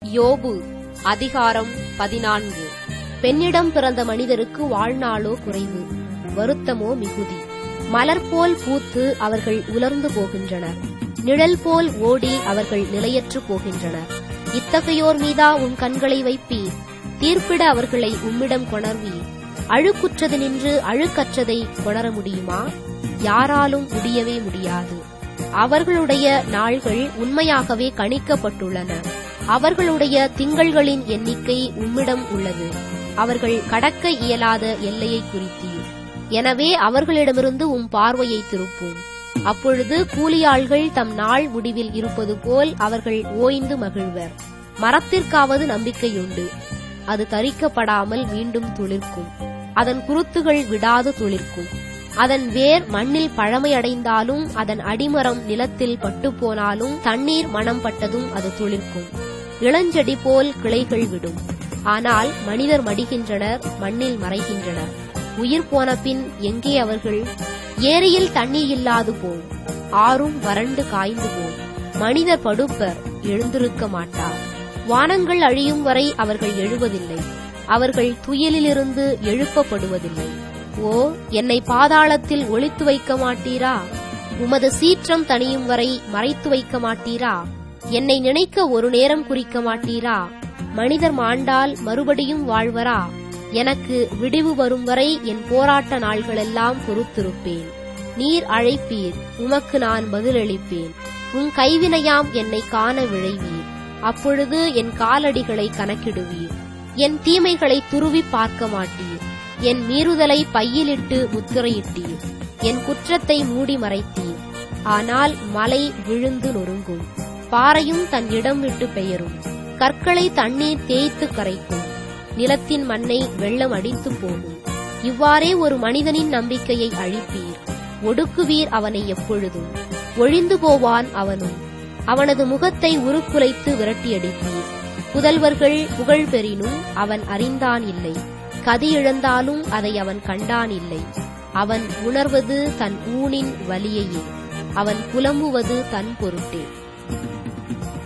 யோபு அதிகாரம் பதினான்கு பெண்ணிடம் பிறந்த மனிதருக்கு வாழ்நாளோ குறைவு வருத்தமோ மிகுதி மலர் போல் பூத்து அவர்கள் உலர்ந்து போகின்றனர் நிழல் போல் ஓடி அவர்கள் நிலையற்று போகின்றனர் இத்தகையோர் மீதா உன் கண்களை வைப்பீர் தீர்ப்பிட அவர்களை உம்மிடம் கொணர்வீர் அழுக்குற்றது நின்று அழுக்கற்றதை கொணர முடியுமா யாராலும் முடியவே முடியாது அவர்களுடைய நாள்கள் உண்மையாகவே கணிக்கப்பட்டுள்ளன அவர்களுடைய திங்கள்களின் எண்ணிக்கை உம்மிடம் உள்ளது அவர்கள் கடக்க இயலாத எல்லையை குறித்தீர் எனவே அவர்களிடமிருந்து உம் பார்வையை திருப்பும் அப்பொழுது கூலியாள்கள் தம் நாள் முடிவில் இருப்பது போல் அவர்கள் ஓய்ந்து மகிழ்வர் மரத்திற்காவது நம்பிக்கையுண்டு அது தரிக்கப்படாமல் மீண்டும் துளிர்க்கும் அதன் குருத்துகள் விடாது துளிர்க்கும் அதன் வேர் மண்ணில் பழமையடைந்தாலும் அதன் அடிமரம் நிலத்தில் பட்டுப்போனாலும் தண்ணீர் மனம் பட்டதும் அது துளிர்க்கும் இளஞ்செடி போல் கிளைகள் விடும் ஆனால் மனிதர் மடிகின்றனர் மண்ணில் மறைகின்றனர் உயிர் போன பின் எங்கே அவர்கள் ஏரியில் தண்ணீர் இல்லாது போம் ஆறும் வறண்டு காய்ந்து போம் மனிதர் படுப்பர் எழுந்திருக்க மாட்டார் வானங்கள் அழியும் வரை அவர்கள் எழுவதில்லை அவர்கள் துயிலிலிருந்து எழுப்பப்படுவதில்லை ஓ என்னை பாதாளத்தில் ஒளித்து வைக்க மாட்டீரா உமது சீற்றம் தணியும் வரை மறைத்து வைக்க மாட்டீரா என்னை நினைக்க ஒரு நேரம் குறிக்க மாட்டீரா மனிதர் மாண்டால் மறுபடியும் வாழ்வரா எனக்கு விடிவு வரும் வரை என் போராட்ட நாள்களெல்லாம் பொறுத்திருப்பேன் நீர் அழைப்பீர் உமக்கு நான் பதிலளிப்பேன் உன் கைவினையாம் என்னை காண விழைவீர் அப்பொழுது என் காலடிகளை கணக்கிடுவீர் என் தீமைகளை துருவி பார்க்க மாட்டீர் என் மீறுதலை பையிலிட்டு முத்திரையிட்டீர் என் குற்றத்தை மூடி மறைத்தீர் ஆனால் மலை விழுந்து நொறுங்கும் பாறையும் தன் இடம் விட்டு பெயரும் கற்களை தண்ணீர் தேய்த்து கரைக்கும் நிலத்தின் மண்ணை வெள்ளம் அடித்து போகும் இவ்வாறே ஒரு மனிதனின் நம்பிக்கையை அழிப்பீர் ஒடுக்குவீர் அவனை எப்பொழுதும் ஒழிந்து போவான் அவனும் அவனது முகத்தை உருக்குலைத்து விரட்டியடிப்பீர் புதல்வர்கள் புகழ் பெறினும் அவன் அறிந்தான் இல்லை கதி இழந்தாலும் அதை அவன் கண்டான் இல்லை அவன் உணர்வது தன் ஊனின் வலியையே அவன் புலம்புவது தன் பொருட்டே